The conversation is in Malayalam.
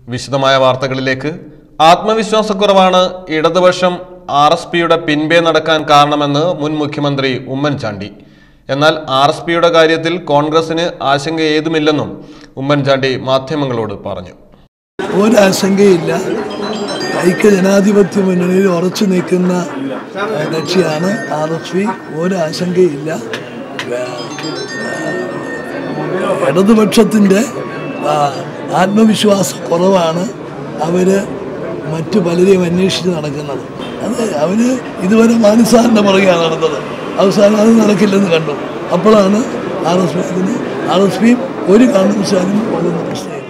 വിശദമായ വാർത്തകളിലേക്ക് ആത്മവിശ്വാസക്കുറവാണ് ഇടതുപക്ഷം ആർ എസ് പിയുടെ പിൻപേ നടക്കാൻ കാരണമെന്ന് മുൻ മുഖ്യമന്ത്രി ഉമ്മൻചാണ്ടി എന്നാൽ ആർ എസ് പിയുടെ കാര്യത്തിൽ കോൺഗ്രസിന് ആശങ്ക ഏതുമില്ലെന്നും ഉമ്മൻചാണ്ടി മാധ്യമങ്ങളോട് പറഞ്ഞു ഒരാശങ്കയില്ല ഐക്യ ജനാധിപത്യ മുന്നണിയിൽ ഉറച്ചു നിൽക്കുന്ന ഏഹ്, കക്ഷിയാണ് ആർ എസ് പി ഒരാശങ്കയില്ല ഏഹ്, ഇടതുപക്ഷത്തിൻ്റെ ആ, ആത്മവിശ്വാസ കുറവാണ് അവർ മറ്റു പലരെയും അന്വേഷിച്ച് നടക്കുന്നത് അത് അവർ ഇതുവരെ മാനിസാറിൻ്റെ പുറകെയാണ് നടന്നത് അവസാനം അത് നടക്കില്ലെന്ന് കണ്ടു അപ്പോഴാണ് ആർ എസ് പി അതിന് ആർ എസ് പിയും ഒരു കാരണവശാലും പോകുന്ന പ്രശ്നം